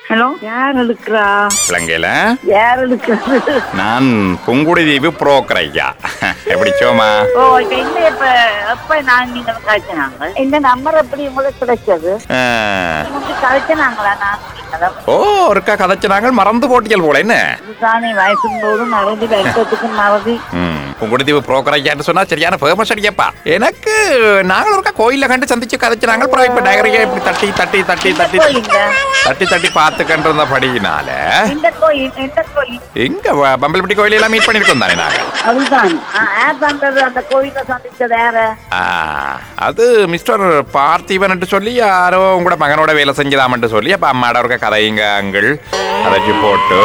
Hello யார் எடுக்கிறா இலங்கையில யார் எடுக்கிறது நான் புங்குடுதீவு புரோக்கர் ஐயா எப்படி சோமா ஓ இப்ப என்ன இப்ப எப்ப நான் நீங்க கழிச்சினாங்க இந்த நம்பர் எப்படி உங்களுக்கு கிடைச்சது ஆ, உங்களுக்கு கழிச்சினாங்களா நான் நீங்களும் ஓ ஒருக்கா கதைச்சினாங்க மறந்து போட்டியல் போல என்ன இதுதானே வயசும் போதும் மறந்து வருஷத்துக்கு மறதி ம், புங்குடுதீவு புரோக்கர் ஐயான்னு சொன்னா சரியான ஃபேமஸ் அடிக்கப்பா எனக்கு நாங்கள் ஒருக்கா கோயில்ல கண்டு சந்திச்சு கதைச்சினாங்க அப்புறம் இப்ப நகரிகை இப்படி தட்டி தட்டி தட்டி எந்த தட்டி கோயிலுங்க தட்டி தட்டி பார்த்துக்கிட்டு இருந்த படியினால எந்த கோயில் எந்த கோயில் எங்க வ- பம்பல்பட்டி கோயில எல்லாம் மீட் பண்ணிருக்கோம் தானே நாங்க அதுதான் ஆ, யார் பண்றது அந்த கோயில சந்திச்சது யார ஆ, அது மிஸ்டர் பார்த்திபன் சொல்லி யாரோ உங்களோட மகனோட வேலை செஞ்சதாமன்ட்டு சொல்லி அப்ப அம்மாட இருக்க கதைங்க அங்கிள் கதைச்சு போட்டு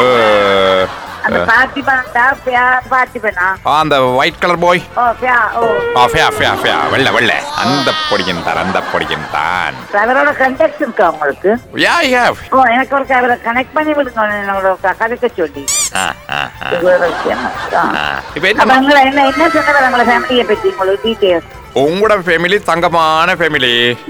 அந்த பார்த்திபனா பார்த்திபனா ஆ, அந்த ஒயிட் கலர் பாய் ஓ பியா ஓ ஆ ஃபே ஃபே ஃபே வெள்ள வெள்ள அந்த பொடியின் தான் அந்த பொடியின் தான் அவரோட கண்டக்ட் இருக்கா உங்களுக்கு யா யா ஓ எனக்கு ஒரு அவரை கனெக்ட் பண்ணி விடுங்க என்னோட கதைக்க சொல்லி ஆ, ஆ, ஆ, இது ஒரு விஷயம். ஆ. ஆ. இப்ப அப்ப என்ன உங்களை என்ன என்ன சொன்னவர் உங்களை ஃபேமிலியை பற்றி உங்களுக்கு டீட்டெயில்ஸ் உங்களோட ஃபேமிலி தங்கமான ஃபேமிலி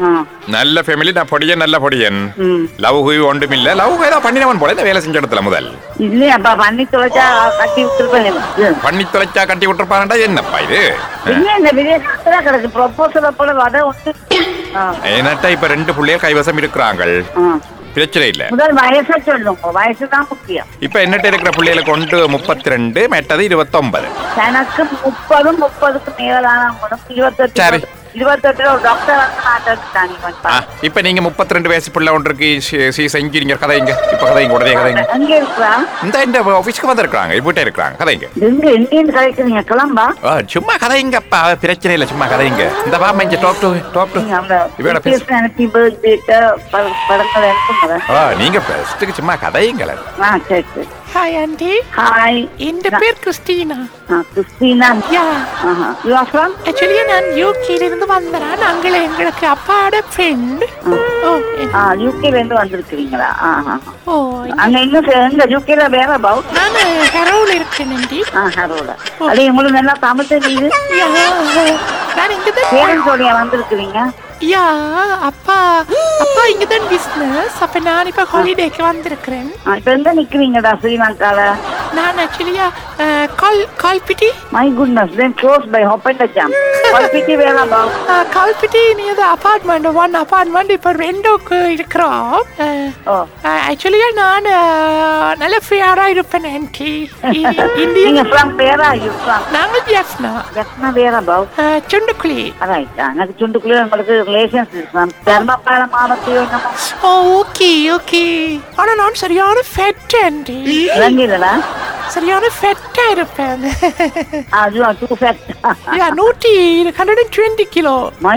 நல்ல ஃபேமிலி நான் பொடியன் நல்ல பொடியன் ம் லவ் ஹூ ஒன்றுமில்ல லவ் ஏதோ பண்ணினவன் போல இந்த வேலை செஞ்ச இடத்துல முதல் இல்லையாப்பா பண்ணி தொலைச்சா கட்டி விட்டுருப்பேன் பண்ணி தொலைச்சா கட்டி விட்டுருப்பான்டா என்னப்பா இது இல்ல இந்த விதேசத்துல கிடக்கு ப்ரொபோசல போல வர ஒன்று ஆ, ஏன்னாட்டா இப்ப ரெண்டு பிள்ளைகள் கைவசம் இருக்கிறாங்க ஆ. பிரச்சனை இல்ல முதல் வயசை சொல்லுங்க வயசு தான் முக்கியம் இப்ப என்னட்ட இருக்கிற பிள்ளைகளை கொண்டு முப்பத்தி ரெண்டு மெட்டது இருபத்தொன்பது எனக்கு முப்பதும் முப்பதுக்கு மேலதானவங்களும் இருபத்தெட்டு சரி. இருபத்தெட்டுல ஒரு டாக்டர் வந்து நாட்டாங்க ஆ, இப்ப நீங்க முப்பத்தி ரெண்டு வயசு பிள்ளை ஒன்றுக்கு சி- சி செஞ்சுறீங்க கதைங்க இப்ப கதைங்க உடனே கதைங்க அங்க இருக்கிறா இந்த இந்த ஆபீஸ்க்கு வந்திருக்காங்க வீட்டே இருக்கிறாங்க கதைங்க எங்க எங்கேயும் கிடைக்குறீங்க கிளம்பா ஆ, சும்மா கதைங்கப்பா பிரச்சனை இல்ல சும்மா கதைங்க இந்த வா மஞ்ச டாப் டு டாப் டு நீங்க அந்த இவட பேசு. pictures அனுப்பி birthday-க்கு பட- படங்கள் அனுப்புங்க ஆ, நீங்க ஃபர்ஸ்ட்டுக்கு சும்மா கதைங்கள ஆ சரி சரி ஹாய் ஆண்டி ஹாய் என் பேர் Christina Christina yeah you are from actually நான் யூகேல இருந்து வந்தேன் நாங்கள் எங்களுக்கு அப்பாவோட ஃப்ரெண்ட் ஓ என்- ஆ யூகேல இருந்து வந்திருக்கிறீங்களா ஆ ஆ ஓ அங்க எங்க சே- எங்க யூகேல வேற அபவுட் நான் ஹெரோவில் இருக்கேன் ஆண்டி ஆ ஹரோட அடி உங்களுக்கு நல்லா தமிழ் தெரியுது யா நான் இங்க தான் பேரண்ட்ஸோடைய வந்திருக்கிறீங்க யா அப்பா அப்பா இங்க தான் பிஸ்னஸ் அப்ப நான் இப்ப ஹாலிடேக்கு வந்திருக்கிறேன் ஆ, இப்ப எங்க நிக்கிறீங்கடா ஸ்ரீலங்கால நான் ஆக்சுவலியா கால் Kalpitiya my goodness then close by ஹோப்பன் ஜாம் குவாலிட்டி வேற அபவுட் கால்பிட்டி நீது அபார்ட்மெண்ட் ஒன் அபார்ட்மெண்ட் இப்போ ரெண்டோக்கு இருக்கிறோம் ஓ ஆக்சுவலியா நான் அஹ், நல்ல ஃப்ரீயாரா இருப்பேன் ஆன்டி இந்தியன் நீங்க ஃப்ரம் வேற யூ ஃப்ரம் நாங்கள் ஜெஃப்னா ஜஸ்னா வேற அபவுட் சுண்டுக்குழி ரைட் எனக்கு சுண்டுக்குள்ள உங்களுக்கு ரிலேஷன்ஸ் இருக்கு தர்மபால மாவட்டத்தையோ என்னமோ ஓ ஓகே ஓகே ஆனா நான் சரியான ஃபெட் ஆன்டி இலங்கையிலடா சரியான ஃபெட்டா இருப்பேன் அது டூ ஃபேக்ட் யா நூற்றி hundred and twenty kilo my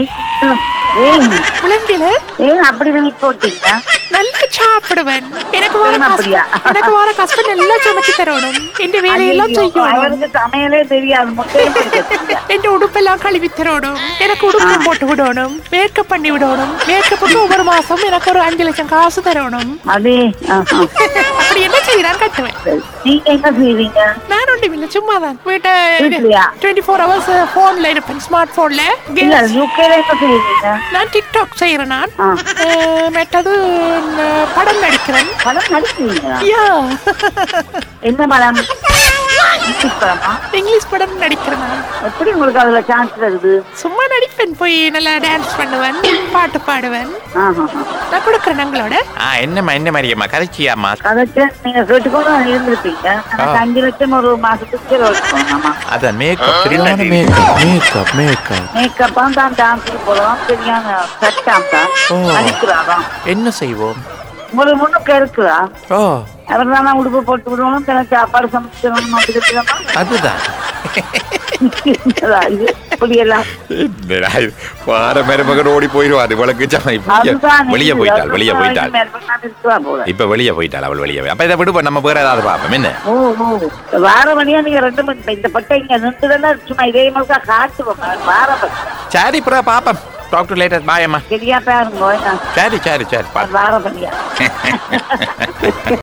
ஏன் முழங்கில ஏன் அப்படி வெயிட் போட்டீங்க நல்லா சாப்பிடுவேன் எனக்கு வர ஏன் அப்படியா? கஷ்டம் எனக்கு வர கஷ்டம் நல்லா சமைச்சு தரணும் என் வேலையெல்லாம் ஐயையோ, செய்யணும் அவருக்கு சமையலே தெரியாது முட்டையும் பிடிக்கல என் உடுப்பெல்லாம் கழுவி தரணும் எனக்கு உடுப்பு போட்டு விடணும் மேக்கப் பண்ணி விடணும் மேக்கப்புக்கு ஒவ்வொரு மாசம் எனக்கு ஒரு அஞ்சு லட்சம் காசு தரணும் அதே ஆஹா. அப்படி என்ன செய்யறான்னு கட்டுவேன் சரி. நீங்க என்ன செய்வீங்க நான் ஒன்றும் இல்லை சும்மா தான் வீட்டை வீட்லயா? டுவெண்ட்டி ஃபோர் ஹவர்ஸ் போன்ல இருப்பேன் ஸ்மார்ட் போன்ல இல்ல யூகேல என்ன செய்வீங்க நான் டிக்டாக் செய்யறேன் நான் ஆ. அஹ், மற்றது நான் படம் நடிக்கிறேன் படம் நடிக்கிறீங்களா யா என்ன படம் இங்கிலீஷ் படமா இங்கிலீஷ் படம் நடிக்கிறேன் நான் எப்படி உங்களுக்கு அதுல சான்ஸ் வருது சும்மா நடிப்பேன் போய் நல்லா டான்ஸ் பண்ணுவேன் பாட்டு பாடுவேன் ஆஹா. நான் கொடுக்குறேன் எங்களோட ஆ என்னம்மா என்ன மாதிரியம்மா கதைச்சியாம்மா கதைச்சு நீங்க கேட்டுக்கொண்டு இருந்திருப்பீங்க எனக்கு அஞ்சு லட்சம் ஒரு மாசத்துக்கு செலவழிக்கணும் அதான் மேக்கப் சரியான மேக்கப் மேக்கப் மேக்கப் மேக்கப்பான் தான் டான்ஸுக்கு போகலாம் சரியான சட்டாம் தான் ஓ. நடிக்கிறாராம் என்ன செய்வோம் உங்களுக்கு முன்னுக்கு இருக்குதா ஓ அவர் தானே உடுப்பு போட்டு விடணும் தினம் சாப்பாடு சமைச்சிடணும் அப்படி இருக்கிறோமா அதுதான் இது இப்படி எல்லாம் என்னடா இது? வார மருமகன் ஓடி போயிடுவார் இவளுக்கு சம- அதுதான் வெளியே இது. போயிட்டாள் வெளியே அதுதான் போயிட்டாள் இனிமேல் பண்ணா இருக்குதா போல இப்ப வெளியே போயிட்டாள் அவள் வெளியே போய் அப்ப இதை விடுப்போம் நம்ம வேற ஏதாவது பார்ப்போம் என்ன ஓ ஓ வார மணியா நீங்க ரெண்டு மணி இப்ப இந்த பட்டை இங்க நின்றுதானே சும்மா இதே மாதிரி காட்டுவோம் வார பட்டம் சரி இப்போ பாப்போம் டாக்டர் லேட்டர் பாய் அம்மா சரியா பாருங்க என்ன சரி சரி சரி பாரு வார மணியா